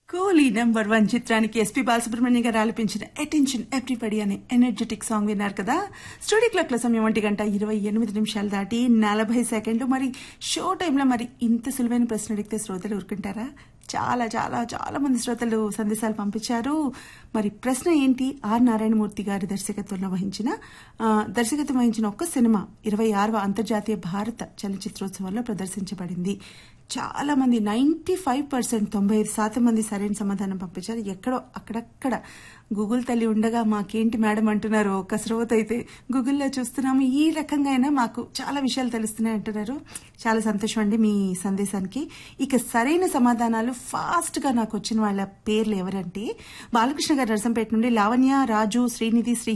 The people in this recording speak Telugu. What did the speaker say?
కూలీ నెంబర్ వన్ చిత్రానికి ఎస్పీ బాలసుబ్రహ్మణ్యం గారు ఆలపించిన అటెన్షన్ ఎవ్రీబడి అనే ఎనర్జెటిక్ సాంగ్ విన్నారు కదా స్టూడియో క్లాక్ల సమయం ఒంటి గంట ఇరవై ఎనిమిది నిమిషాలు దాటి నలభై సెకండ్లు మరి షో టైంలో మరి ఇంత సులువైన ప్రశ్న అడిగితే శ్రోతలు ఊరుకుంటారా చాలా చాలా చాలా మంది శ్రోతలు సందేశాలు పంపించారు మరి ప్రశ్న ఏంటి ఆర్ నారాయణమూర్తి గారి దర్శకత్వంలో వహించిన ఆ, దర్శకత్వం వహించిన ఒక్క సినిమా ఇరవై ఆరవ అంతర్జాతీయ భారత చలచిత్రోత్సవంలో ప్రదర్శించబడింది చాలా మంది నైన్టీ ఫైవ్ పర్సెంట్ తొంభై ఐదు శాతం మంది సరైన సమాధానం పంపించారు ఎక్కడో అక్కడక్కడ గూగుల్ తల్లి ఉండగా మాకేంటి మేడం అంటున్నారు ఒక శ్రోత అయితే గూగుల్లో చూస్తున్నాము ఈ రకంగా అయినా మాకు చాలా విషయాలు తెలుస్తున్నాయి అంటున్నారు చాలా సంతోషం అండి మీ సందేశానికి ఇక సరైన సమాధానాలు ఫాస్ట్ గా నాకు వచ్చిన వాళ్ళ పేర్లు ఎవరంటే బాలకృష్ణ గారు నరసంపేట నుండి లావణ్య రాజు శ్రీనిధి శ్రీ